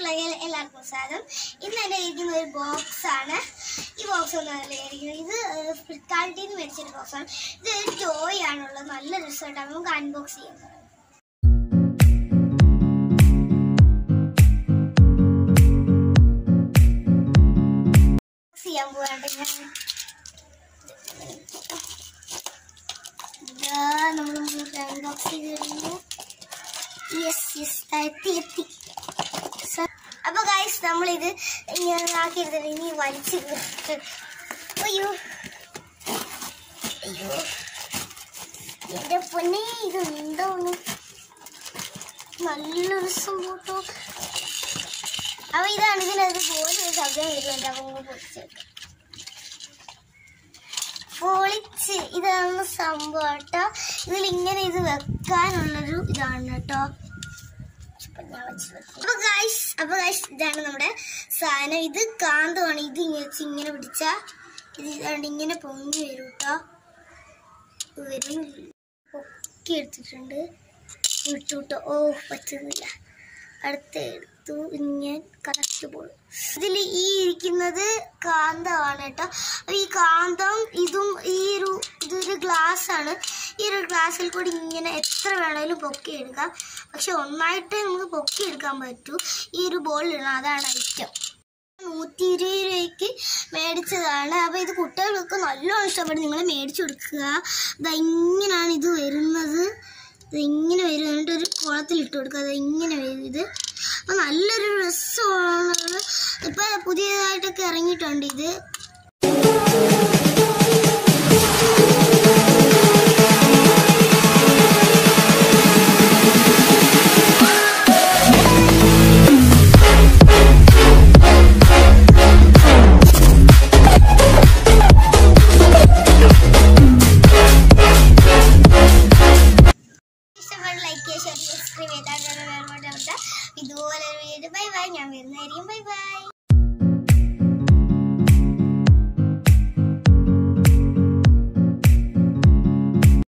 വ്ളോഗിൽ എല്ലാവർക്കും സ്വാഗതം ഇന്ന് എൻ്റെ ഇരിക്കുന്ന ഒരു ബോക്സ് ആണ് ഈ ബോക്സ് ഒന്നും ഇരിക്കുന്നത് ഇത് ഫ്ലിപ്കാർട്ടിൽ നിന്ന് മേടിച്ചൊരു ബോക്സ് ആണ് ഇത് ഒരു ടോയ് ആണുള്ളത് നല്ല റിസൾട്ടാണ് നമുക്ക് അൺബോക്സ് ചെയ്യാൻ പറയാം ചെയ്യാൻ പോകാണ്ട് ഞാൻ ഇതാ നമ്മൾ അൺബോക്സ് ചെയ്ത് കഴിഞ്ഞു യെസ് യെസ് എത്തി എത്തി സ- അപ്പൊ ഗൈസ് നമ്മളിത് ഇങ്ങനെ ആക്കിയെടുത്തിട്ട് ഇനി വലിച്ചു കീറിട്ട് അയ്യോ അയ്യോ എന്റെ പൊന്നെ ഇത് എന്താണ് നല്ലൊരു സംഭവട്ടോ അപ്പൊ ഇതാണ് ഇതിനകത്ത് പോലെ ഒരു ശബ്ദം വരുന്നുണ്ട് അപ്പൊ ഒന്ന് പൊളിച്ചേക്കാം പൊളിച്ച് ഇതാണ് സംഭവം കേട്ടോ ഇതിൽ ഇങ്ങനെ ഇത് വെക്കാനുള്ളൊരു ഇതാണ് കേട്ടോ അപ്പൊ ഞാൻ വെച്ച് വെക്കും. അപ്പൊ ഗൈസ് അപ്പൊ ഗൈസ് ഇതാണ് നമ്മുടെ സാധനം ഇത് കാന്തമാണ് ഇത് ഇങ്ങനെ വെച്ച് ഇങ്ങനെ പിടിച്ച ഇത് ഇതാണ്ട് ഇങ്ങനെ പൊങ്ങി വരും കേട്ടോ വരും പൊക്കി എടുത്തിട്ടുണ്ട് വിട്ടു വിട്ടോ ഓ പറ്റുന്നില്ല അടുത്ത എടുത്തു ഇങ്ങനെ കറക്റ്റ് പോയി ഇതിൽ ഈ ഇരിക്കുന്നത് കാന്തമാണ് കേട്ടോ അപ്പൊ ഈ കാന്തം ഇതും ഈ ഒരു ഇതൊരു ഗ്ലാസ് ആണ് ഈ ഒരു ഗ്ലാസ്സിൽ കൂടി ഇങ്ങനെ എത്ര വേണേലും പൊക്കി എടുക്കാം പക്ഷെ ഒന്നായിട്ട് നമുക്ക് പൊക്കി എടുക്കാൻ പറ്റൂ ഈ ഒരു ബോൾ ഇടണം അതാണ് ഐറ്റം നൂറ്റി ഇരുപത് രൂപയ്ക്ക് മേടിച്ചതാണ് അപ്പൊ ഇത് കുട്ടികൾക്ക് നല്ലോണം ഇഷ്ടപ്പെടും നിങ്ങൾ മേടിച്ചു കൊടുക്കുക ഇതാ ഇങ്ങനെയാണ് ഇത് വരുന്നത് ഇത് ഇങ്ങനെ വരും എന്നിട്ട് ഒരു കുളത്തിൽ ഇട്ട് കൊടുക്കുക അത് ഇങ്ങനെ വരും ഇത് അപ്പൊ നല്ലൊരു രസമാണ് ഇപ്പൊ പുതിയതായിട്ടൊക്കെ ഇറങ്ങിയിട്ടുണ്ട് ഇത് ഇഷ്ടപ്പെട്ട ലൈക്ക് ചെയ്യുക ഷെയർ സബ്സ്ക്രൈബ് ചെയ്താൽ ഇതുപോലെ ഒരു വീഡിയോ ബൈ ബൈ ഞാൻ വരുന്നതായിരിക്കും ബൈ ബൈ